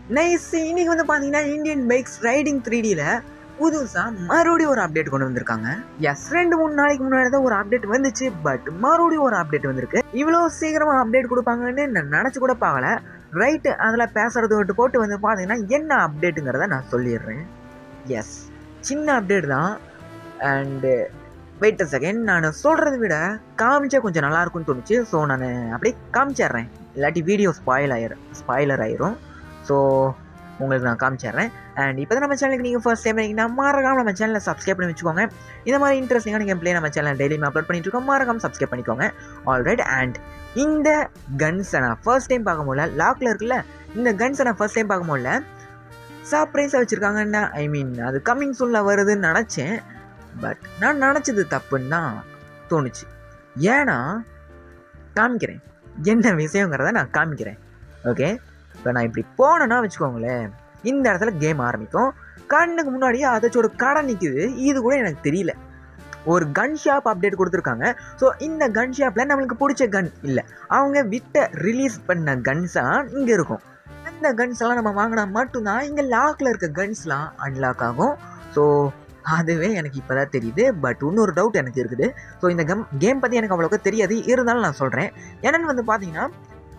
nice இன்னைக்கு வந்து பார்த்தீங்கன்னா இந்தியன் பைக்ஸ் ரைடிங் த்ரீ டியில் புதுசாக மறுபடியும் ஒரு அப்டேட் கொண்டு வந்திருக்காங்க எஸ் ரெண்டு மூணு நாளைக்கு முன்னாடி தான் ஒரு அப்டேட் வந்துச்சு பட் மறுபடியும் ஒரு அப்டேட் வந்திருக்கு இவ்வளோ சீக்கிரமாக அப்டேட் கொடுப்பாங்கன்னு நான் நினச்சி கூட பார்க்கல ரைட்டு அதில் பேசுறது விட்டு போட்டு வந்து பார்த்தீங்கன்னா என்ன அப்டேட்டுங்கிறத நான் சொல்லிடுறேன் எஸ் சின்ன அப்டேட் தான் அண்டு வெயிட் அ செகண்ட் நான் சொல்கிறத விட காமிச்சா கொஞ்சம் நல்லா இருக்கும்னு தோணுச்சு ஸோ நான் அப்படியே காமிச்சிடுறேன் இல்லாட்டி வீடியோ ஸ்பாயில் ஆயிரும் ஸ்பாய்லர் ஆயிரும் ஸோ உங்களுக்கு நான் காமிச்சிடுறேன் அண்ட் இப்போ தான் நம்ம சேனலுக்கு நீங்கள் ஃபர்ஸ்ட் டைம் இருக்கீங்கன்னா மறக்காம நம்ம சேனலை சப்ஸ்கிரைப் பண்ணி வச்சுக்கோங்க இந்த மாதிரி இன்ட்ரெஸ்டிங்கான கேம் ப்ளே நம்ம சேனல் டெய்லியும் அப்லோட் பண்ணிட்டு இருக்கோம் மறக்காம சப்ஸ்கிரைப் பண்ணிக்கோங்க ஆல்ரைட் அண்ட் இந்த கன்ஸை நான் ஃபர்ஸ்ட் டைம் பார்க்க முடியல லாக்கில் இருக்குல்ல இந்த கன்ஸை நான் ஃபர்ஸ்ட் டைம் பார்க்க முடியல சர்ப்ரைஸாக வச்சுருக்காங்கன்னா ஐ மீன் அது கம்மிங் சூனில் வருதுன்னு நினச்சேன் பட் நான் நினச்சது தப்புன்னு தான் தோணுச்சு ஏன்னா காமிக்கிறேன் என்ன விஷயங்கிறத நான் காமிக்கிறேன் ஓகே இப்போ நான் இப்படி போனேன்னா வச்சுக்கோங்களேன் இந்த இடத்துல கேம் ஆரம்பிக்கும் கண்ணுக்கு முன்னாடியே அதாச்சோட கடை நிற்குது இது கூட எனக்கு தெரியல ஒரு கன் ஷாப் அப்டேட் கொடுத்துருக்காங்க ஸோ இந்த கன் ஷாப்பில் நம்மளுக்கு பிடிச்ச கன் இல்லை அவங்க விட்ட ரிலீஸ் பண்ண கன்ஸாக இங்கே இருக்கும் அந்த கன்ஸ் எல்லாம் நம்ம வாங்கினா மட்டும்தான் இங்கே லாக்கில் இருக்க கன்ஸ்லாம் அன்லாக் ஆகும் ஸோ அதுவே எனக்கு இப்போ தான் தெரியுது பட் இன்னொரு டவுட் எனக்கு இருக்குது ஸோ இந்த கம் கேம் பற்றி எனக்கு அவ்வளோக்கு தெரியாது இருந்தாலும் நான் சொல்கிறேன் என்னென்னு வந்து பார்த்தீங்கன்னா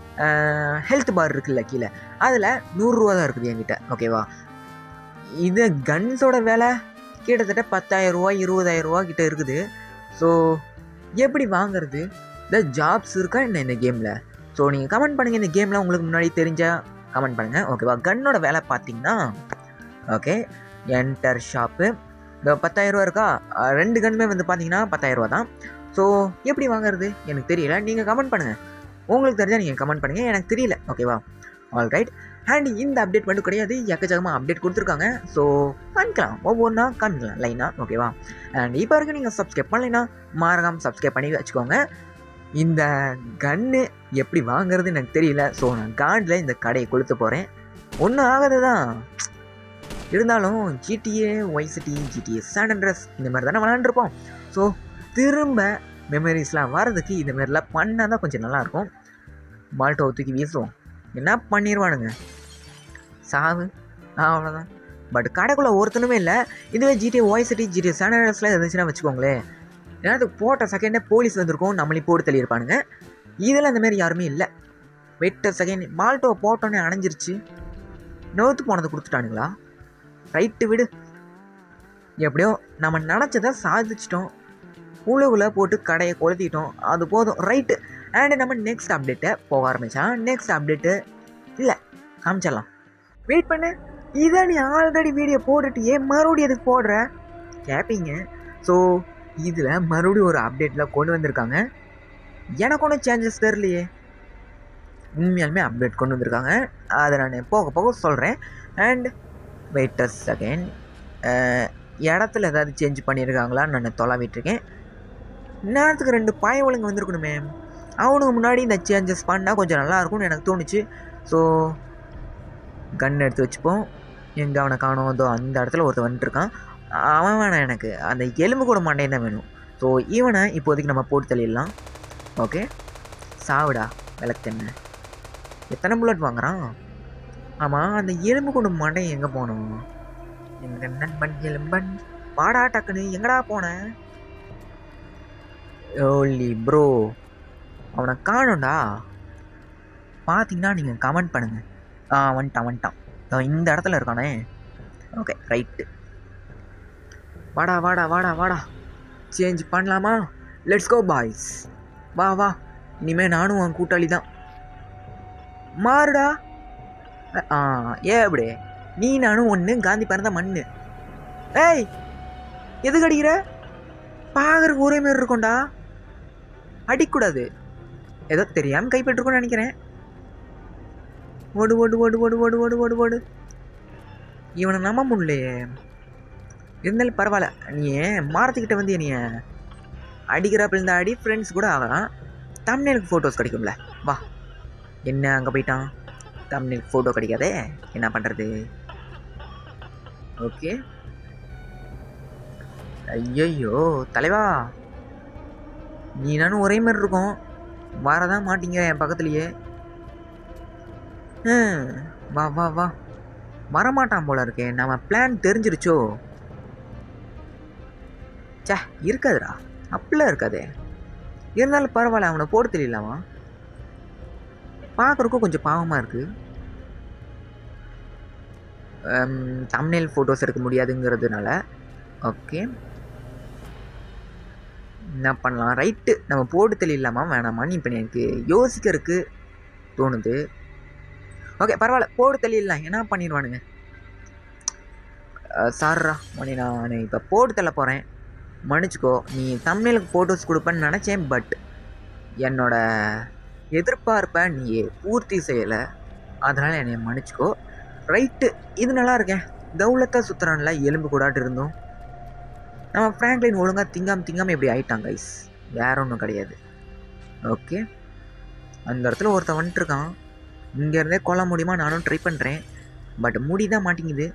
ஹெல்த் பார் இருக்குல்ல கீழே அதில் நூறுரூவா தான் இருக்குது என்கிட்ட ஓகேவா இது கன்ஸோட விலை கிட்டத்தட்ட பத்தாயிரம் ரூபா இருபதாயிரம் ரூபா கிட்ட இருக்குது ஸோ எப்படி வாங்குறது இந்த ஜாப்ஸ் இருக்கா என்ன இந்த கேமில் ஸோ நீங்கள் கமெண்ட் பண்ணுங்கள் இந்த கேமில் உங்களுக்கு முன்னாடி தெரிஞ்சால் கமெண்ட் பண்ணுங்கள் ஓகேவா கன்னோட விலை பார்த்தீங்கன்னா ஓகே என்டர் ஷாப்பு இந்த பத்தாயிரரூவா இருக்கா அஹ் ரெண்டு கன்னுமே வந்து பார்த்தீங்கன்னா பத்தாயிரரூவா தான் ஸோ எப்படி வாங்குறது எனக்கு தெரியல நீங்கள் கமெண்ட் பண்ணுங்கள் உங்களுக்கு தெரிஞ்சால் நீங்கள் கமெண்ட் பண்ணுங்கள் எனக்கு தெரியல ஓகேவா ஆல் ரைட் அண்ட் இந்த அப்டேட் மட்டும் கிடையாது எக்கச்சக்கமாக அப்டேட் கொடுத்துருக்காங்க ஸோ காமிக்கலாம் ஒவ்வொன்றா காமிக்கலாம் லைனாக ஓகேவா அண்ட் இப்போ வரைக்கும் நீங்கள் சப்ஸ்கிரைப் பண்ணலைன்னா மறக்காம சப்ஸ்கிரைப் பண்ணி வச்சுக்கோங்க இந்த கன்று எப்படி வாங்குறதுன்னு எனக்கு தெரியல ஸோ நான் காண்டில் இந்த கடையை கொளுத்த போகிறேன் ஒன்றும் ஆகாது தான் இருந்தாலும் GTA Vice City GTA San Andreas இந்த மாதிரி தானே விளாண்டுருப்போம் ஸோ திரும்ப மெமரிஸ்லாம் வர்றதுக்கு இந்த மாதிரிலாம் பண்ணால் தான் கொஞ்சம் நல்லாயிருக்கும் மால்ட்டோ தூக்கி வீசுவோம் என்ன பண்ணிடுவானுங்க சாவு அவ்வளோதான் பட் கடைக்குள்ளே ஒருத்தனுமே இல்லை இதுவே ஜிடிஏ ஒய்சிட்டி ஜிடிஏ சான் அண்ட்ரஸ்லாம் இருந்துச்சுன்னா வச்சுக்கோங்களேன் ஏன்னா போட்ட செகண்டே போலீஸ் வந்திருக்கும் நம்மளே போட்டு தள்ளியிருப்பானுங்க இதில் அந்த மாதிரி யாருமே இல்லை வெட்ட செகண்ட் மால்ட்டோ போட்டோன்னே அணைஞ்சிருச்சு நோத்து போனதை கொடுத்துட்டானுங்களா ரைட்டு விடு எப்படியோ நம்ம நினச்சதை சாதிச்சிட்டோம் உழுகுல போட்டு கடையை கொளுத்திட்டோம் அது போதும் ரைட்டு அண்ட் நம்ம நெக்ஸ்ட் அப்டேட்டை போக ஆரம்பித்தா நெக்ஸ்ட் அப்டேட்டு இல்லை காமிச்சிடலாம் வெயிட் பண்ணு இதை நீ ஆல்ரெடி வீடியோ போட்டுட்டு ஏன் மறுபடியும் எதுக்கு போடுற கேட்பீங்க ஸோ இதில் மறுபடியும் ஒரு அப்டேட்டில் கொண்டு வந்திருக்காங்க எனக்கு ஒன்றும் சேஞ்சஸ் தெரிலையே உண்மையாலுமே அப்டேட் கொண்டு வந்திருக்காங்க அதை நான் போக போக சொல்கிறேன் அண்ட் வெயிட்டர்ஸ் அகைன் இடத்துல ஏதாவது சேஞ்ச் பண்ணியிருக்காங்களான்னு நான் தொலைவிட்டுருக்கேன் நேரத்துக்கு ரெண்டு பாய ஒழுங்கு வந்திருக்கணுமே அவனுக்கு முன்னாடி இந்த சேஞ்சஸ் பண்ணால் கொஞ்சம் நல்லா இருக்கும்னு எனக்கு தோணுச்சு ஸோ கன் எடுத்து வச்சுப்போம் எங்கே அவனை காணோம் அதோ அந்த இடத்துல ஒருத்தன் வந்துட்டுருக்கான் அவன் வேணாம் எனக்கு அந்த எலும்பு கூட மண்டையன் தான் வேணும் ஸோ இவனை இப்போதைக்கு நம்ம போட்டு தள்ளிடலாம் ஓகே சாவுடா விளக்கெண்ணெய் எத்தனை புல்லட் வாங்குறான் ஆமாம் அந்த எலும்பு கொண்டு மண்டையன் எங்கே போனோம் எங்கள் நண்பன் எலும்பன் வாடா டக்குன்னு எங்கடா போனேன் ஓலி ப்ரோ அவனை காணும்டா பார்த்தீங்கன்னா நீங்கள் கமெண்ட் பண்ணுங்கள் ஆ வந்துட்டான் வந்துட்டான் இதோ இந்த இடத்துல இருக்கானே ஓகே ரைட்டு வாடா வாடா வாடா வாடா சேஞ்ச் பண்ணலாமா லெட்ஸ் கோ பாய்ஸ் வா வா இனிமே நானும் உன் கூட்டாளி தான் மாறுடா ஆ ஏ அப்படி நீ நானும் ஒன்று காந்தி பிறந்த மண்ணு ஏய் எதுக்கு அடிக்கிற பார்க்கறதுக்கு ஒரே மாதிரி இருக்கும்டா அடிக்கூடாது ஏதோ தெரியாமல் கைப்பற்றிருக்கோன்னு நினைக்கிறேன் ஓடு ஓடு ஓடு ஓடு ஓடு ஓடு ஓடு ஓடு இவனை நம்ப முடியலையே இருந்தாலும் பரவாயில்ல நீ மாரத்துக்கிட்ட வந்து நீ அடிக்கிறாப்பில் இந்த அடி ஃப்ரெண்ட்ஸ் கூட ஆகலாம் தமிழ்நெலுக்கு ஃபோட்டோஸ் கிடைக்கும்ல வா என்ன அங்கே போயிட்டான் தமிழ்நெலுக்கு ஃபோட்டோ கிடைக்காதே என்ன பண்ணுறது ஓகே ஐயையோ தலைவா நீ நானும் ஒரே மாதிரி இருக்கும் வரதான் மாட்டீங்க என் பக்கத்துலேயே ஹம், வா வா வா வரமாட்டான் போல இருக்கே நம்ம பிளான் தெரிஞ்சிருச்சோ சே இருக்காதுடா அப்படிலாம் இருக்காதே இருந்தாலும் பரவாயில்ல அவனை போட தெரியலாமா பார்க்குறக்கும் கொஞ்சம் பாவமாக இருக்குது தம்னேல் ஃபோட்டோஸ் எடுக்க முடியாதுங்கிறதுனால ஓகே என்ன பண்ணலாம் ரைட்டு நம்ம போட்டு தெரியலாமா வேணாமான்னு இப்போ எனக்கு யோசிக்கிறதுக்கு தோணுது ஓகே பரவாயில்ல போட்டு தெரியலாம் என்ன பண்ணிடுவானுங்க சார்ரா மணி நான் இப்போ போட்டு தள்ள போகிறேன் மன்னிச்சுக்கோ நீ தமிழுக்கு ஃபோட்டோஸ் கொடுப்பேன்னு நினச்சேன் பட் என்னோட எதிர்பார்ப்பை நீ பூர்த்தி செய்யலை அதனால் என்னை மன்னிச்சுக்கோ ரைட்டு இது நல்லா இருக்கேன் தௌலத்தை சுற்றுறான்ல எலும்பு கூடாட்டு இருந்தோம் நம்ம ஃப்ராங்க்லின் ஒழுங்காக திங்காம திங்காமல் இப்படி ஆயிட்டான் கைஸ் வேற ஒன்றும் கிடையாது ஓகே அந்த இடத்துல ஒருத்தன் வந்துட்டுருக்கான் இங்கேருந்தே கொல்ல முடியுமா நானும் ட்ரை பண்ணுறேன் பட் முடி தான் மாட்டேங்குது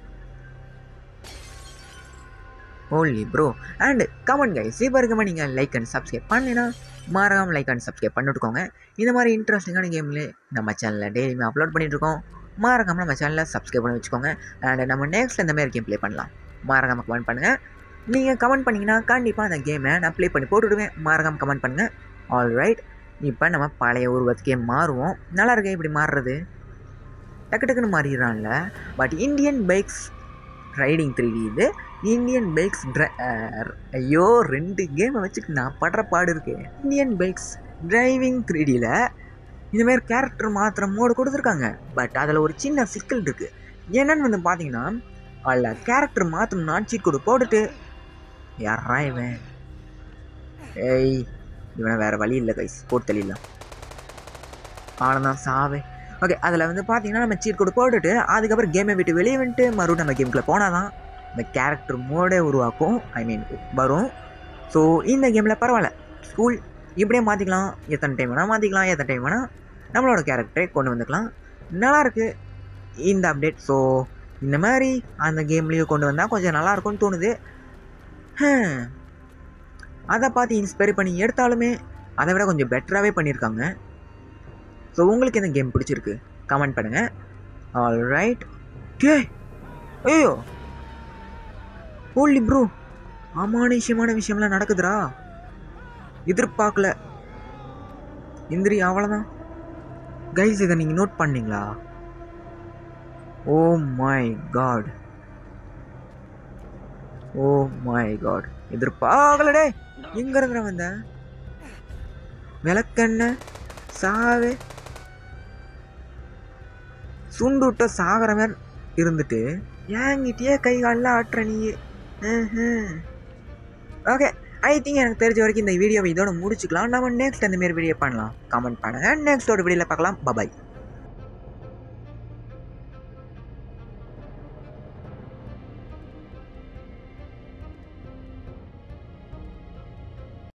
only bro and comment guys இப்போ இருக்க நீங்கள் லைக் அண்ட் சப்ஸ்கிரைப் பண்ணினா மறக்காம லைக் அண்ட் சப்ஸ்கிரைப் பண்ணிட்டுக்கோங்க இந்த மாதிரி இன்ட்ரெஸ்டிங்கான கேம்ல நம்ம சேனலில் டெய்லியுமே அப்லோட் பண்ணிட்டுருக்கோம் மறக்காம நம்ம சேனலை சப்ஸ்கிரைப் பண்ணி வச்சுக்கோங்க அண்ட் நம்ம நெக்ஸ்ட் இந்த மாதிரி கேம் ப்ளே பண்ணலாம் மறக்காம கமெண்ட் பண்ணுங்கள் நீங்கள் கமெண்ட் பண்ணிங்கன்னா கண்டிப்பாக அந்த கேமை நான் ப்ளே பண்ணி போட்டுவிடுவேன் மறக்காம கமெண்ட் பண்ணுங்கள் ஆல் ரைட் இப்போ நம்ம பழைய உருவத்துக்கே மாறுவோம் நல்லா இருக்கே இப்படி மாறுறது டக்கு டக்குன்னு மாறிடுறான்ல but Indian bikes riding three இது இந்தியன் பைக்ஸ் ட்ரை ஐயோ ரெண்டு கேமை வச்சுட்டு நான் படுற பாடு இருக்கு இந்தியன் பைக்ஸ் டிரைவிங் த்ரீடியில் இதுமாரி கேரக்டர் மாத்திர மோடு கொடுத்துருக்காங்க பட் அதில் ஒரு சின்ன சிக்கல் இருக்குது என்னன்னு வந்து பார்த்தீங்கன்னா அதில் கேரக்டர் மாற்றணும்னா சீட் கோடு போட்டுட்டு யாரா இவன் ஏய் இவனை வேறு வழி இல்லை கைஸ் போட்டு தெளியலாம் ஆனந்தான் சாவே ஓகே அதில் வந்து பார்த்தீங்கன்னா நம்ம சீட் கோடு போட்டுட்டு அதுக்கப்புறம் கேமை விட்டு வெளியே வந்துட்டு மறுபடியும் நம்ம கேமுக்குள்ளே போனால் தான் இந்த கேரக்டர் மோடே உருவாக்கும் ஐ மீன் வரும் ஸோ இந்த கேமில் பரவாயில்ல ஸ்கூல் இப்படியே மாற்றிக்கலாம் எத்தனை டைம் வேணால் மாற்றிக்கலாம் எத்தனை டைம் வேணால் நம்மளோட கேரக்டரை கொண்டு வந்துக்கலாம் நல்லாயிருக்கு இந்த அப்டேட் ஸோ இந்த மாதிரி அந்த கேம்லேயும் கொண்டு வந்தால் கொஞ்சம் நல்லாயிருக்கும்னு தோணுது அதை பார்த்து இன்ஸ்பயர் பண்ணி எடுத்தாலுமே அதை விட கொஞ்சம் பெட்டராகவே பண்ணியிருக்காங்க ஸோ உங்களுக்கு இந்த கேம் பிடிச்சிருக்கு கமெண்ட் பண்ணுங்கள் ஆல் ரைட் டே ஐயோ ஓன்லி ப்ரோ அமானுஷ்யமான விஷயம்லாம் நடக்குதுடா எதிர்பார்க்கல இந்திரி அவ்வளோதான் கைஸ் இதை நீங்கள் நோட் பண்ணீங்களா oh my God oh my God எதிர்பார்க்கலடே எங்க இருக்கிற வந்த விளக்கண்ண சாவே சுண்டு விட்ட சாகிற மாதிரி இருந்துட்டு ஏங்கிட்டே கை காலில் ஆட்டுற நீ ஓகே ஐ திங்க் எனக்கு தெரிஞ்ச வரைக்கும் இந்த வீடியோவை இதோட முடிச்சுக்கலாம் நம்ம நெக்ஸ்ட் அந்த மாரி வீடியோ பண்ணலாம் கமெண்ட் பண்ணுங்கள் நெக்ஸ்ட் ஒரு வீடியோவில் பார்க்கலாம் பபாய்